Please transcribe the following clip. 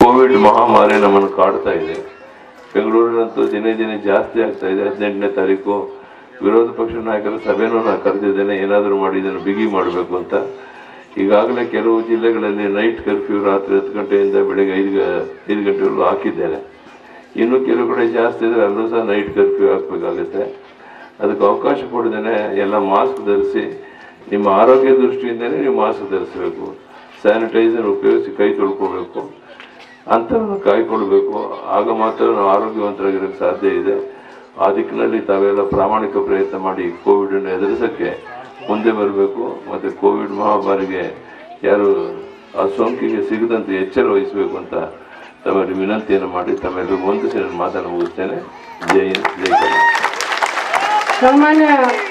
Covid ಮಹಾಮಾರಿ ನಮ್ಮನ್ನು ಕಾಡ್ತಾ ಇದೆ ಬೆಂಗಳೂರಿನಂತೂ ದಿನೇ ದಿನೇ ಜಾಸ್ತಿ ಆಗ್ತಾ ಇದೆ ಹದಿನೆಂಟನೇ ತಾರೀಕು ವಿರೋಧ ಪಕ್ಷ ನಾಯಕರ ಸಭೆನೂ ನಾನು ಕರೆದಿದ್ದೇನೆ ಏನಾದರೂ ಮಾಡಿ ಇದನ್ನು ಬಿಗಿ ಮಾಡಬೇಕು ಅಂತ ಈಗಾಗಲೇ ಕೆಲವು ಜಿಲ್ಲೆಗಳಲ್ಲಿ ನೈಟ್ ಕರ್ಫ್ಯೂ ರಾತ್ರಿ ಹತ್ತು ಗಂಟೆಯಿಂದ ಬೆಳಗ್ಗೆ ಐದು ಗ- ಐದು ಗಂಟೆವರೆಗೂ ಹಾಕಿದ್ದೇನೆ ಇನ್ನು ಕೆಲವು ಕಡೆ ಜಾಸ್ತಿ ಇದ್ರೆ ಅಲ್ಲೂ ಸಹ ನೈಟ್ ಕರ್ಫ್ಯೂ ಹಾಕಬೇಕಾಗುತ್ತೆ ಅದಕ್ಕೆ ಅವಕಾಶ ಕೊಡದೇನೆ ಎಲ್ಲ ಮಾಸ್ಕ್ ಧರಿಸಿ ನಿಮ್ಮ ಆರೋಗ್ಯ ದೃಷ್ಟಿಯಿಂದಲೇ ನೀವು ಮಾಸ್ಕ್ ಧರಿಸಬೇಕು ಸ್ಯಾನಿಟೈಸರ್ ಉಪಯೋಗಿಸಿ ಕೈ ತೊಳ್ಕೊಬೇಕು ಅಂಥವನ್ನು ಕಾಯ್ಕೊಳ್ಬೇಕು ಆಗ ಮಾತ್ರ ನಾವು ಆರೋಗ್ಯವಂತರಾಗಿರೋಕ್ಕೆ ಸಾಧ್ಯ ಇದೆ ಆ ದಿಕ್ಕಿನಲ್ಲಿ ತಾವೆಲ್ಲ ಪ್ರಾಮಾಣಿಕ ಪ್ರಯತ್ನ ಮಾಡಿ ಕೋವಿಡನ್ನು ಎದುರಿಸೋಕ್ಕೆ ಮುಂದೆ ಬರಬೇಕು ಮತ್ತು ಕೋವಿಡ್ ಮಹಾಮಾರಿಗೆ ಯಾರು ಆ ಸೋಂಕಿಗೆ ಸಿಗದಂತೆ ಎಚ್ಚರ ವಹಿಸಬೇಕು ಅಂತ ತಮ್ಮಲ್ಲಿ ವಿನಂತಿಯನ್ನು ಮಾಡಿ ತಮ್ಮೆಲ್ಲರಿಗೂ ವಂದಿಸಿ ನನ್ನ ಮಾತನ್ನು ಮುಗಿಸ್ತೇನೆ ಜೈ ಹಿಂದ್ ಜೈ ಕರ್ನಾಟಕ ಸನ್ಮಾನ್ಯ